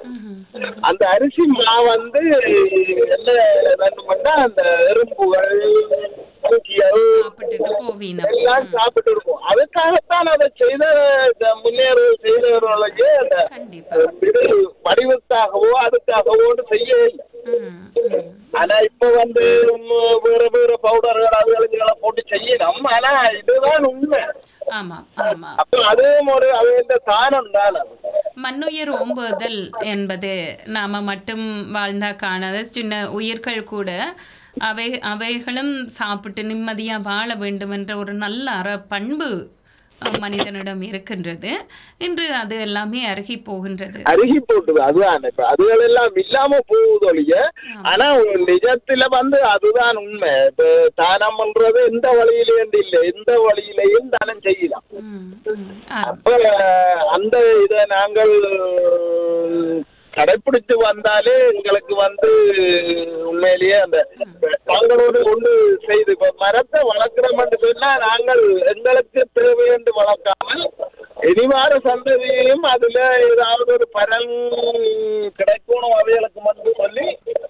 அந்த அரிசி மா வந்து என்ன வேணுமெண்டா அந்த எறும்புகள் பூச்சிகள் சாப்பிட்டுட்டு போவீனம் எல்லாம் சாப்பிட்டு இருக்கும் அதுக்காகத்தான் அதை செய்த இந்த முன்னேறு செய்தவர்களுக்கு அந்த கண்டிப்பா இது வடிவத்தாகவோ அதுக்காகவோ செய்ய இல்லை ம், ம். ஆனா இப்ப வந்து ம், வேற வேற பவுடர்கள் அதுகளை போட்டு செய்யணும் ஆனா இதுதான் உண்மை ஆமாம் ஆமாம் அப்ப அதுவும் ஒரு அது இந்த தானம் தான் அது மண்ணுயிர் ஓம்புதல் என்பது நாம மட்டும் வாழ்ந்தா காணாத சின்ன உயிர்கள் கூட அவை அவைகளும் சாப்பிட்டு நிம்மதியா வாழ வேண்டும் என்ற ஒரு நல்ல அற பண்பு அஹ், மனிதனிடம் இருக்கின்றது இன்று அது எல்லாமே அருகி போகின்றது அருகி போட்டுது அதுதான் இப்ப அதுகள் எல்லாம் இல்லாம போகுது ஒழிய ஆனா ஒரு நிஜத்துல வந்து அதுதான் உண்மை இப்ப தானம் பண்றது எந்த வழியிலேயும் இல்லை எந்த வழியிலையும் தானம் செய்யலாம் ம், ம். ஆ, அப்ப அந்த இதை நாங்கள் கடைபிடிச்சு வந்தாலே எங்களுக்கு வந்து உண்மையிலேயே அந்த தாங்களோடு கொண்டு செய்து இப்ப மரத்தை வளர்க்கிறோம் என்று சொன்னா நாங்கள் எங்களுக்கு தேவை என்று வளர்க்காமல் இனிவார சந்ததியையும் அதுல ஏதாவது ஒரு பலன் கிடைக்கணும் அவைகளுக்கு மட்டும் சொல்லி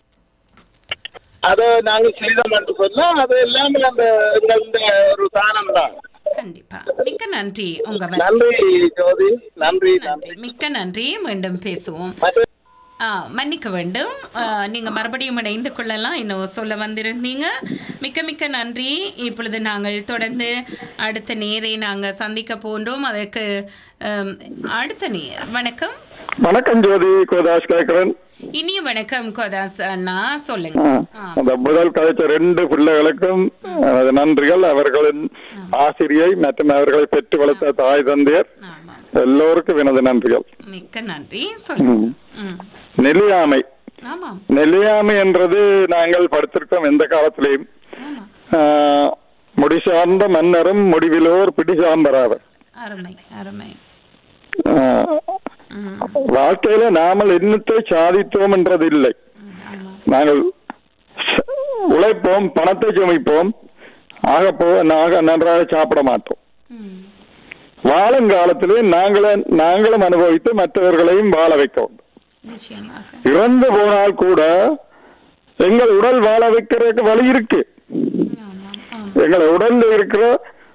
அதை நாங்கள் செய்தோம் என்று சொன்னா அது எல்லாமே அந்த எங்களுடைய ஒரு தானம் தான் கண்டிப்பா மிக்க நன்றி உங்க வ- நன்றி ஜோதி நன்றி நன்றி நன்றி மிக்க நன்றி மீண்டும் பேசுவோம் மற்ற ஆ, மன்னிக்க வேண்டும் ஆ, நீங்க மறுபடியும் இணைந்து கொள்ளலாம் இன்னும் சொல்ல வந்திருந்தீங்க மிக்க மிக்க நன்றி இப்பொழுது நாங்கள் தொடர்ந்து அடுத்த நேரை நாங்க சந்திக்க போன்றோம் அதற்கு ஆம், அடுத்த நேர் வணக்கம் வணக்கம் ஜோதி கோதாஸ் கேட்கிறேன் இனிய வணக்கம் கோதாஸ் அண்ணா சொல்லுங்க ஆ, அந்த முதல் கதைச்ச ரெண்டு பிள்ளைகளுக்கும் எனது நன்றிகள் அவர்களின் ஆசிரியை மற்றும் அவர்களை பெற்று வளர்த்த தாய் தந்தையர் ஆமாம் எல்லோருக்கும் எனது நன்றிகள் மிக்க நன்றி சொல்லுங்க ம் நெல்லியாமை ஆமாம் நெல்லியாமை என்றது நாங்கள் படித்திருக்கோம் எந்த காலத்திலையும் ஆமாம் ஆஹ், முடி சார்ந்த மன்னரும் முடிவிலோர் பிடி சாம்பராவர் அருமை அருமை ஆஹ், ம் வாழ்க்கையில நாமல் என்னத்தை சாதித்தோம் என்றது இல்லை ம், ஆமாம் நாங்கள் ச- உழைப்போம் பணத்தை சுமைப்போம் ஆக போ நாக நன்றாக சாப்பிட மாட்டோம் ம் வாழும் காலத்திலே நாங்கள நாங்களும் அனுபவித்து மற்றவர்களையும் வாழ வைக்க வேண்டும் நிச்சயமாக இறந்து போனால் கூட எங்கள் உடல் வாழ வைக்கிறதுக்கு வழி இருக்கு ஆமாம் ஆமாம் எங்கள் உடல்ல இருக்கிற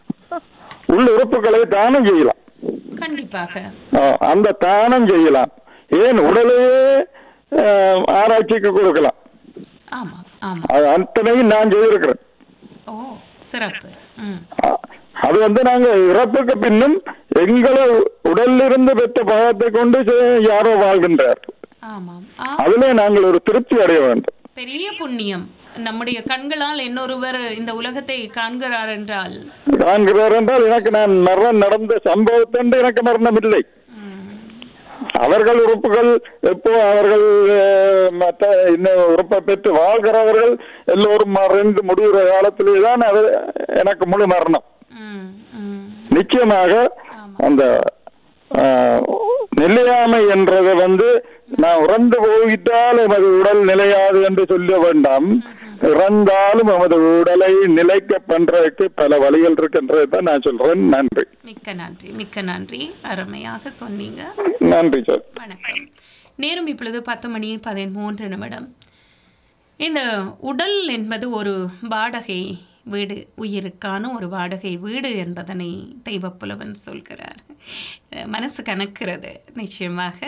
உள் உறுப்புகளை தானம் செய்யலாம் கண்டிப்பாக ஆ, அந்த தானம் செய்யலாம் ஏன் உடலையே ஆஹ், ஆராய்ச்சிக்கு கொடுக்கலாம் ஆமாம் ஆமாம் அது அத்தனையும் நான் செய்திருக்கிறேன் ஓ சிறப்பு ம் அ- அது வந்து நாங்க இறப்புக்கு பின்னும் எங்களை உடல்ல இருந்து பெற்ற பாகத்தை கொண்டு செ- யாரோ வாழ்கின்றார் ஆமாம் ஆ அதிலே நாங்கள் ஒரு திருப்தி அடைய வேண்டும் பெரிய புண்ணியம் நம்முடைய கண்களால் இன்னொருவர் இந்த உலகத்தை காண்கிறார் என்றால் காண்கிறார் என்றால் எனக்கு நான் மரணம் நடந்த சம்பவத்தண்டு எனக்கு மரணம் இல்லை ம், அவர்கள் உறுப்புகள் எப்போ அவர்கள் அஹ், மற்ற இன்னும் உறுப்பை பெற்று வாழ்கிறவர்கள் எல்லோரும் மறைந்து முடிகிற காலத்திலே தான் அது எனக்கு முழு மரணம் ம், ம். நிச்சயமாக ஆமா. அந்த ஆஹ், நிலையாமை என்றதை வந்து நான் இறந்து போய்விட்டால் எமது உடல் நிலையாது என்று சொல்ல வேண்டாம் இறந்தாலும் எமது உடலை நிலைக்க பண்றதுக்கு பல வழிகள் இருக்கின்றதை தான் நான் சொல்றேன் நன்றி மிக்க நன்றி மிக்க நன்றி அருமையாக சொன்னீங்க நன்றி சார் வணக்கம் நேரம் இப்பொழுது பத்து மணி பதிமூன்று நிமிடம் இந்த உடல் என்பது ஒரு வாடகை வீடு உயிருக்கான ஒரு வாடகை வீடு என்பதனை தெய்வப்புலவன் சொல்கிறார் மனசு கணக்கிறது நிச்சயமாக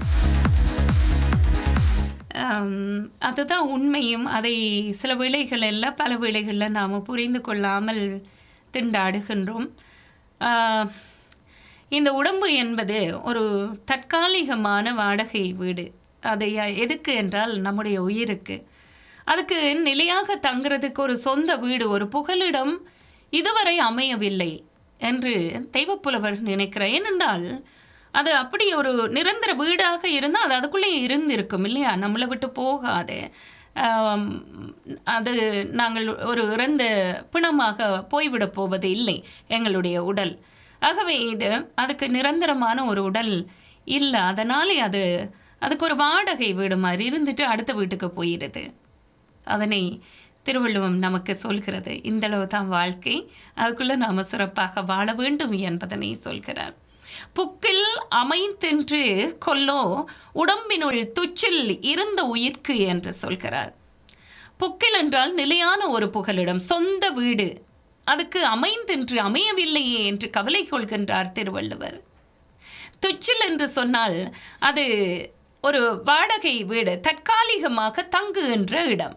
ஆம், அதுதான் உண்மையும் அதை சில வேளைகளில் பல வேளைகளில் நாம் புரிந்து கொள்ளாமல் திண்டாடுகின்றோம் ஆ, இந்த உடம்பு என்பது ஒரு தற்காலிகமான வாடகை வீடு அதை எதுக்கு என்றால் நம்முடைய உயிருக்கு அதுக்கு நிலையாக தங்குறதுக்கு ஒரு சொந்த வீடு ஒரு புகலிடம் இதுவரை அமையவில்லை என்று தெய்வப்புலவர் நினைக்கிறார் ஏனென்றால் அது அப்படி ஒரு நிரந்தர வீடாக இருந்தால் அது அதுக்குள்ளே இருந்திருக்கும் இல்லையா நம்மளை விட்டு போகாது ஆம், அது நாங்கள் ஒரு இறந்த பிணமாக போய்விடப் போவது இல்லை எங்களுடைய உடல் ஆகவே இது அதுக்கு நிரந்தரமான ஒரு உடல் இல்லை அதனாலே அது அதுக்கு ஒரு வாடகை வீடு மாதிரி இருந்துட்டு அடுத்த வீட்டுக்கு போயிடுது அதனை திருவள்ளுவம் நமக்கு சொல்கிறது இந்தளவு தான் வாழ்க்கை அதுக்குள்ளே நாம் சிறப்பாக வாழ வேண்டும் என்பதனை சொல்கிறார் புக்கில் அமைந்தென்று கொல்லோ உடம்பினுள் துச்சில் இருந்த உயிர்க்கு என்று சொல்கிறார் புக்கில் என்றால் நிலையான ஒரு புகலிடம் சொந்த வீடு அதுக்கு அமைந்தென்று அமையவில்லையே என்று கவலை கொள்கின்றார் திருவள்ளுவர் துச்சில் என்று சொன்னால் அது ஒரு வாடகை வீடு தற்காலிகமாக தங்குகின்ற இடம்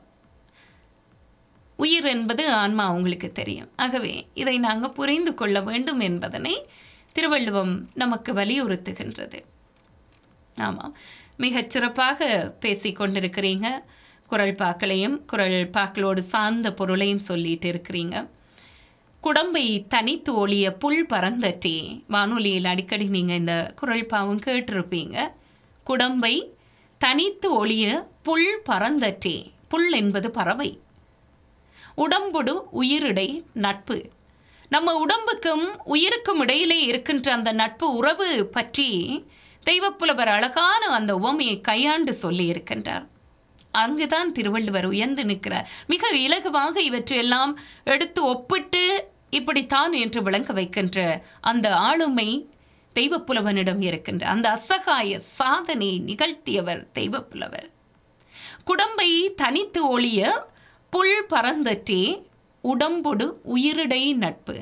உயிர் என்பது ஆன்மா உங்களுக்கு தெரியும் ஆகவே இதை நாங்கள் புரிந்து கொள்ள வேண்டும் என்பதனை திருவள்ளுவம் நமக்கு வலியுறுத்துகின்றது ஆமாம் மிகச் சிறப்பாக பேசி கொண்டிருக்கிறீங்க குரல் பாக்களையும் குரல் பாக்களோடு சார்ந்த பொருளையும் சொல்லிட்டு இருக்கிறீங்க குடம்பை தனித்து ஒளிய புல் பறந்தட்டே வானொலியில் அடிக்கடி நீங்கள் இந்த குரல் பாவம் கேட்டிருப்பீங்க குடம்பை தனித்து ஒளிய புல் பறந்தட்டே புல் என்பது பறவை உடம்புடு உயிரிடை நட்பு நம்ம உடம்புக்கும் உயிருக்கும் இடையிலே இருக்கின்ற அந்த நட்பு உறவு பற்றி தெய்வப்புலவர் அழகான அந்த உவமையை கையாண்டு சொல்லி இருக்கின்றார் அங்குதான் திருவள்ளுவர் உயர்ந்து நிற்கிறார் மிக இலகுவாக இவற்றையெல்லாம் எடுத்து ஒப்பிட்டு இப்படித்தான் என்று விளங்க வைக்கின்ற அந்த ஆளுமை தெய்வப்புலவனிடம் இருக்கின்ற அந்த அசகாய சாதனை நிகழ்த்தியவர் தெய்வப்புலவர் குடம்பை தனித்து ஒளிய புல் பறந்தற்றே உடம்பொடு உயிரிடை நட்பு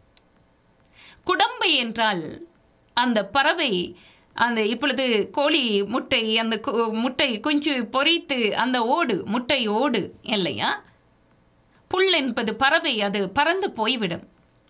குடம்பை என்றால் அந்த பறவை அந்த இப்பொழுது கோழி முட்டை அந்த கு- முட்டை குஞ்சு பொரித்து அந்த ஓடு முட்டை ஓடு இல்லையா புல் என்பது பறவை அது பறந்து போய்விடும்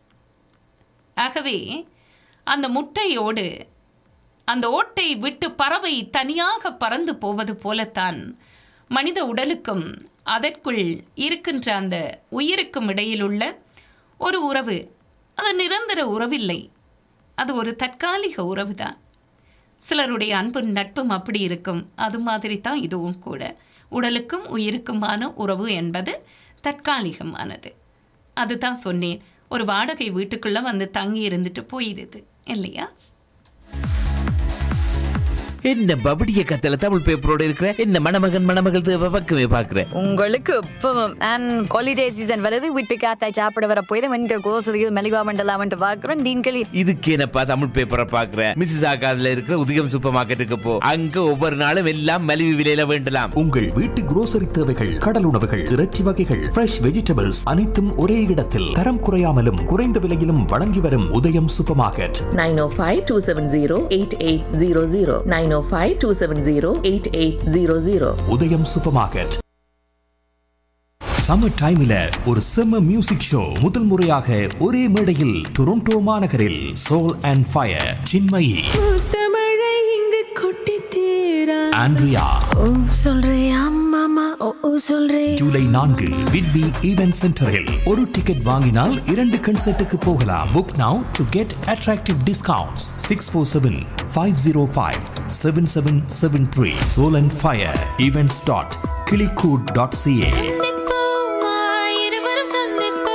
ஆகவே அந்த முட்டையோடு அந்த ஓட்டை விட்டு பறவை தனியாக பறந்து போவது போலத்தான் மனித உடலுக்கும் அதற்குள் இருக்கின்ற அந்த உயிருக்கும் இடையிலுள்ள ஒரு உறவு அது நிரந்தர உறவில்லை அது ஒரு தற்காலிக உறவுதான் சிலருடைய அன்பும் நட்பும் அப்படி இருக்கும் அது மாதிரி தான் இதுவும் கூட உடலுக்கும் உயிருக்குமான உறவு என்பது தற்காலிகமானது அதுதான் சொன்னேன் ஒரு வாடகை வீட்டுக்குள்ளே வந்து தங்கி இருந்துட்டு போயிடுது இல்லையா என்ன பபடிய கத்தல தமிழ் பேப்பரோட இருக்கிற என்ன மணமகன் மணமகள் தேவை பக்கமே பாக்குறேன் உங்களுக்கு இப்பவும் அண்ட் ஹாலிடே சீசன் வருது வீட்டு காத்தாய் சாப்பிட வர போய் தான் இந்த கோசலியில் மெலிவா மண்டலாமன்ட்டு பார்க்குறோம் நீங்களே இதுக்கு என்னப்பா தமிழ் பேப்பரை பாக்குற மிஸ்ஸஸ் ஆகாதுல இருக்கிற உதயம் சூப்பர் மார்க்கெட்டுக்கு போ அங்க ஒவ்வொரு நாளும் எல்லாம் மலிவு விலையில வேண்டலாம் உங்கள் வீட்டு grocery தேவைகள் கடல் உணவுகள் இறைச்சி வகைகள் ஃப்ரெஷ் வெஜிடபிள்ஸ் அனைத்தும் ஒரே இடத்தில் தரம் குறையாமலும் குறைந்த விலையிலும் வழங்கி வரும் உதயம் சூப்பர் மார்க்கெட் 905-270-8800 905-270-8800 உதயம் சூப்பர் மார்க்கெட் சம்மர் டைம்ல ஒரு செம்ம மியூசிக் ஷோ முதல் முறையாக ஒரே மேடையில் டொரண்டோ மாநகரில் சோல் அண்ட் ஃபயர் சின்மயி தமிழை இங்கு கொட்டி தீரா ஆண்ட்ரியா ஓ சொல்றியா மாமா ஓ ஓ சொல்றே ஜூலை நான்கு விட்பி ஈவென்ட் சென்டரில் ஒரு டிக்கெட் வாங்கினால் இரண்டு கன்சர்ட்டுக்கு போகலாம் book now to get attractive discounts six four seven five zero five seven seven seven three soul and fire events dot கிளிகூட் டாட் சிஏ சந்திப்போமா இருவரும் சந்திப்போம்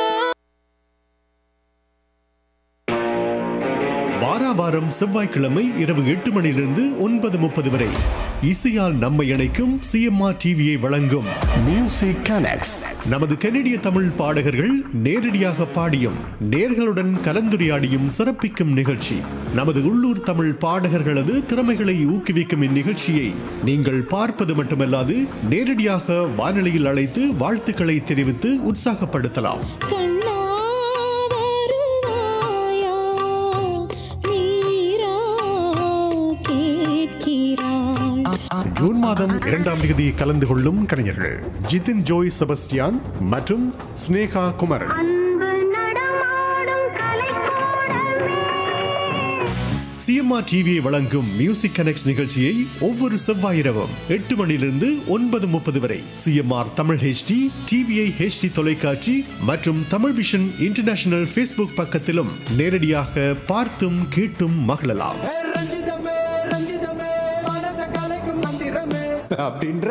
வாராவாரம் செவ்வாய்க்கிழமை இரவு எட்டு மணியிலிருந்து ஒன்பது முப்பது வரை இசையால் நம்மை இணைக்கும் சிஎம்ஆர் டிவியை வழங்கும் மியூசிக் கனெக்ட்ஸ் நமது கனடிய தமிழ் பாடகர்கள் நேரடியாக பாடியும் நேர்களுடன் கலந்துரையாடியும் சிறப்பிக்கும் நிகழ்ச்சி நமது உள்ளூர் தமிழ் பாடகர்களது திறமைகளை ஊக்குவிக்கும் இந்நிகழ்ச்சியை நீங்கள் பார்ப்பது மட்டுமல்லாது நேரடியாக வானொலியில் அழைத்து வாழ்த்துக்களை தெரிவித்து உற்சாகப்படுத்தலாம் கண்ணா வருவாயா நீரா கேட்கிறாய் ஜூன் மாதம் இரண்டாம் தேதி கலந்து கொள்ளும் கலைஞர்கள் ஜிதின் ஜோய் செபஸ்டியான் மற்றும் ஸ்னேகா குமரன் அன்பு நடமாடும் கலைக்கூடமே சிஎம்ஆர் டிவியை வழங்கும் மியூசிக் கனெக்ட் நிகழ்ச்சியை ஒவ்வொரு செவ்வாய் இரவும் எட்டு மணியிலிருந்து ஒன்பது முப்பது வரை CMR Tamil HD TVI HD தொலைக்காட்சி மற்றும் தமிழ் விஷன் இன்டர்நேஷனல் ஃபேஸ்புக் பக்கத்திலும் நேரடியாக பார்த்தும் கேட்டும் மகிழலாம் ரஞ்சிதமே ரஞ்சிதமே மனச கலைக்கும் மந்திரமே அப்படின்ற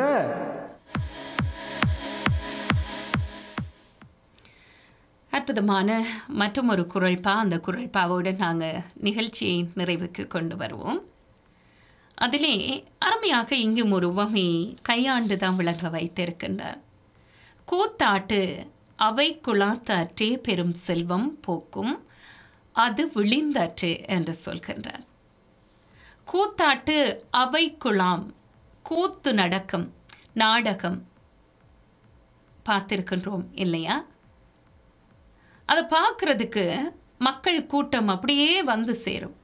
அற்புதமான மற்றும் ஒரு குரல்பா அந்த குரல்பாவோடு நாங்கள் நிகழ்ச்சியை நிறைவுக்கு கொண்டு வருவோம் அதிலே அருமையாக இங்கும் ஒரு உவமை கையாண்டு தான் விளக்க வைத்திருக்கின்றார் கூத்தாட்டு அவை குழாத்தாற்றே பெரும் செல்வம் போக்கும் அது விழிந்தாற்று என்று சொல்கின்றார் கூத்தாட்டு அவைக்குழாம் கூத்து நடக்கும் நாடகம் பார்த்திருக்கின்றோம் இல்லையா அதை பார்க்கறதுக்கு மக்கள் கூட்டம் அப்படியே வந்து சேரும்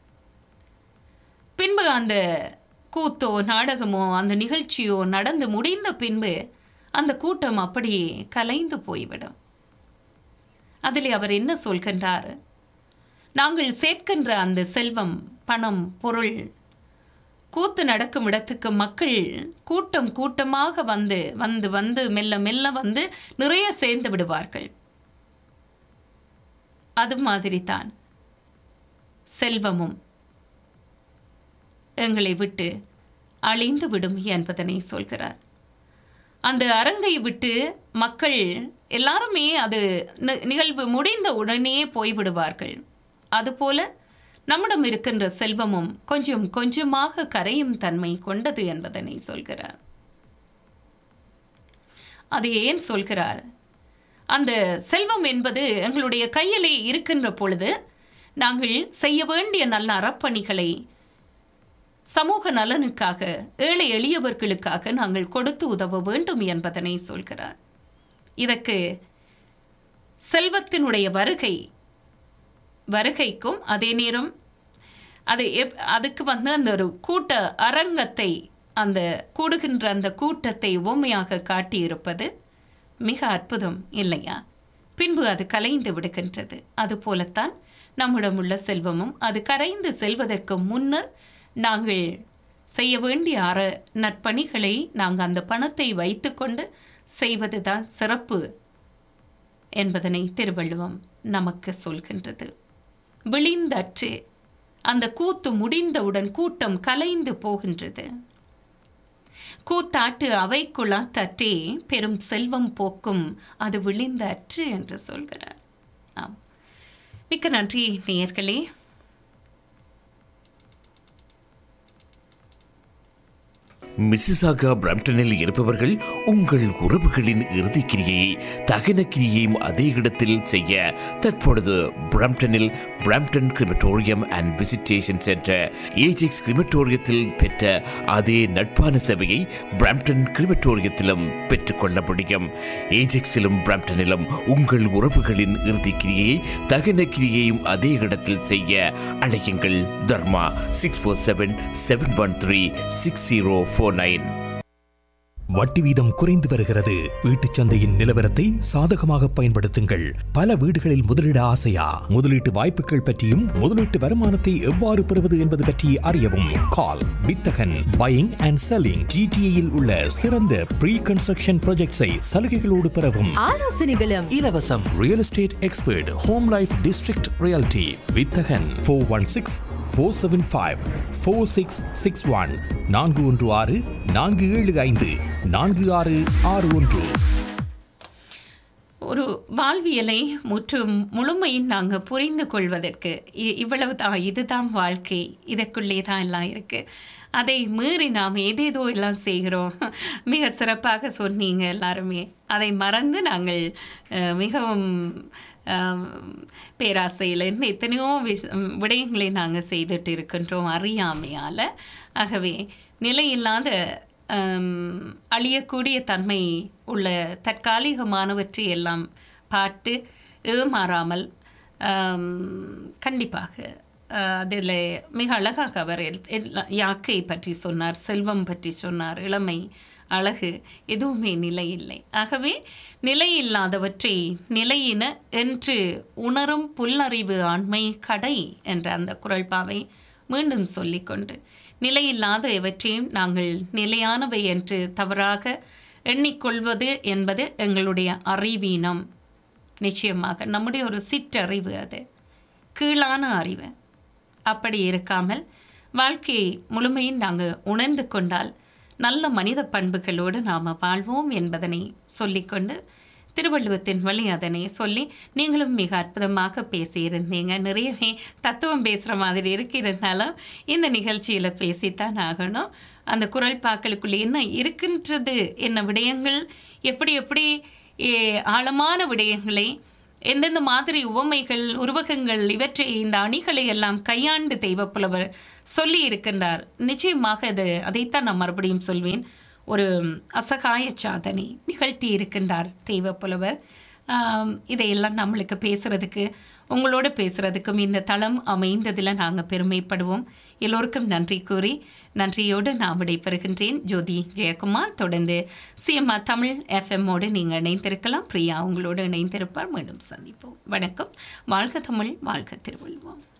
பின்பு அந்த கூத்தோ நாடகமோ அந்த நிகழ்ச்சியோ நடந்து முடிந்த பின்பு அந்த கூட்டம் அப்படியே கலைந்து போய்விடும் அதில் அவர் என்ன சொல்கின்றார் நாங்கள் சேர்க்கின்ற அந்த செல்வம் பணம் பொருள் கூத்து நடக்கும் இடத்துக்கு மக்கள் கூட்டம் கூட்டமாக வந்து வந்து வந்து மெல்ல மெல்ல வந்து நிறைய சேர்ந்து விடுவார்கள் அது மாதிரி தான் செல்வமும் எங்களை விட்டு அழிந்து விடும் என்பதனை சொல்கிறார் அந்த அரங்கை விட்டு மக்கள் எல்லாருமே அது நி- நிகழ்வு முடிந்த உடனே போய்விடுவார்கள் அதுபோல நம்மிடம் இருக்கின்ற செல்வமும் கொஞ்சம் கொஞ்சமாக கரையும் தன்மை கொண்டது என்பதனை சொல்கிறார் அது ஏன் சொல்கிறார் அந்த செல்வம் என்பது எங்களுடைய கையிலே இருக்கின்ற பொழுது நாங்கள் செய்ய வேண்டிய நல்ல அறப்பணிகளை சமூக நலனுக்காக ஏழை எளியவர்களுக்காக நாங்கள் கொடுத்து உதவ வேண்டும் என்பதனை சொல்கிறார் இதற்கு செல்வத்தினுடைய வருகை வருகைக்கும் அதே நேரம் அது எப் அதுக்கு வந்து அந்த ஒரு கூட்ட அரங்கத்தை அந்த கூடுகின்ற அந்த கூட்டத்தை உவமையாக காட்டியிருப்பது மிக அற்புதம் இல்லையா பின்பு அது கலைந்து விடுகின்றது அதுபோலத்தான் நம்மிடம் உள்ள செல்வமும் அது கரைந்து செல்வதற்கு முன்னர் நாங்கள் செய்ய வேண்டிய அற நற்பணிகளை நாங்கள் அந்த பணத்தை வைத்துக்கொண்டு செய்வதுதான் சிறப்பு என்பதனை திருவள்ளுவம் நமக்கு சொல்கின்றது விழிந்தற்று அந்த கூத்து முடிந்தவுடன் கூட்டம் கலைந்து போகின்றது கூத்தாட்டு அவைக்குள்ளா தற்றே பெரும் செல்வம் போக்கும் அது விழிந்த அற்று என்று சொல்கிறார் ஆம் மிக்க நன்றி நேயர்களே மிசிசாகா பிரம்டனில் இருப்பவர்கள் உங்கள் உறவுகளின் இறுதிக்கிரியை தகன கிரியையும் அதே இடத்தில் செய்ய தற்பொழுது பிரம்டனில் Brampton crematorium and visitation centre Ajax கிரிமட்டோரியத்தில் பெற்ற அதே நட்பான சேவையை பிரம்டன் கிரிமட்டோரியத்திலும் பெற்றுக்கொள்ள முடியும் ஏஜெக்ஸிலும் பிரம்டனிலும் உங்கள் உறவுகளின் இறுதிக்கிரியை தகன கிரியையும் அதே இடத்தில் செய்ய அழையுங்கள் Dharma six four seven seven one three six zero four nine வட்டி வீதம் குறைந்து வருகிறது வீட்டுச் சந்தையின் நிலவரத்தை சாதகமாக பயன்படுத்துங்கள் பல வீடுகளில் முதலீட ஆசையா முதலீட்டு வாய்ப்புகள் பற்றியும் முதலீட்டு வருமானத்தை எவ்வாறு பெறுவது என்பது பற்றி அறியவும் கால் வித்தகன் பையிங் அண்ட் செல்லிங் ஜிடிஏயில் உள்ள சிறந்த ப்ரீ கன்ஸ்ட்ரக்ஷன் ப்ராஜெக்ட்ஸை சலுகைகளோடு பெறவும் ஆலோசனைகளும் இலவசம் real estate expert home life district reality வித்தகன் four one six four seven five four six six one நான்கு ஒன்று ஆறு நான்கு ஏழு ஐந்து நான்கு ஆறு ஆறு ஒன்று ஒரு வாழ்வியலை முற்றும் முழுமையும் நாங்கள் புரிந்து கொள்வதற்கு இ- இவ்வளவு தான் இதுதான் வாழ்க்கை இதற்குள்ளே தான் எல்லாம் இருக்குது அதை மீறி நாம் ஏதேதோ எல்லாம் செய்கிறோம் மிக சிறப்பாக சொன்னீங்க எல்லாருமே அதை மறந்து நாங்கள் அஹ், மிகவும் அஹ், பேராசையில் இருந்து எத்தனையோ விஷ விடயங்களை நாங்கள் செய்துட்டு இருக்கின்றோம் அறியாமையால் ஆகவே நிலையில்லாத ஹம், அழியக்கூடிய தன்மை உள்ள தற்காலிகமானவற்றை எல்லாம் பார்த்து ஏமாறாமல் ஹம், கண்டிப்பாக அதில் மிக அழகாக அவர் எல்- எல்லா- யாக்கை பற்றி சொன்னார் செல்வம் பற்றி சொன்னார் இளமை அழகு எதுவுமே நிலை இல்லை ஆகவே நிலையில்லாதவற்றை நிலையின என்று உணரும் புல்லறிவு ஆண்மை கடை என்ற அந்த குரல்பாவை மீண்டும் சொல்லிக்கொண்டு நிலையில்லாத எவற்றையும் நாங்கள் நிலையானவை என்று தவறாக எண்ணிக்கொள்வது என்பது எங்களுடைய அறிவீனம் நிச்சயமாக நம்முடைய ஒரு சிற்றறிவு அது கீழான அறிவு அப்படி இருக்காமல் வாழ்க்கையை முழுமையும் நாங்கள் உணர்ந்து கொண்டால் நல்ல மனித பண்புகளோடு நாம் வாழ்வோம் என்பதனை சொல்லிக்கொண்டு திருவள்ளுவத்தின் வழி அதனை சொல்லி நீங்களும் மிக அற்புதமாக பேசியிருந்தீங்க நிறையவே தத்துவம் பேசுகிற மாதிரி இருக்கிறதுனாலும் இந்த நிகழ்ச்சியில் பேசித்தான் ஆகணும் அந்த குரல் பாக்களுக்குள்ளே என்ன இருக்கின்றது என்ன விடயங்கள் எப்படி எப்படி ஏ, ஆழமான விடயங்களை எந்தெந்த மாதிரி உவமைகள் உருவகங்கள் இவற்றை இந்த அணிகளை எல்லாம் கையாண்டு தெய்வப்புலவர் சொல்லி இருக்கின்றார் நிச்சயமாக அது அதைத்தான் நான் மறுபடியும் சொல்வேன் ஒரு அசகாய சாதனை நிகழ்த்தி இருக்கின்றார் தெய்வப்புலவர் ஆம், இதையெல்லாம் நம்மளுக்கு பேசுறதுக்கு உங்களோட பேசுறதுக்கும் இந்த தளம் அமைந்ததில் நாங்கள் பெருமைப்படுவோம் எல்லோருக்கும் நன்றி கூறி நன்றியோடு நான் விடைபெறுகின்றேன் ஜோதி ஜெயக்குமார் தொடர்ந்து சிஎம்ஆ தமிழ் எஃப்எம்மோடு நீங்கள் இணைந்திருக்கலாம் பிரியா உங்களோடு இணைந்திருப்பார் மீண்டும் சந்திப்போம் வணக்கம் வாழ்க தமிழ் வாழ்க திருவள்ளுவம்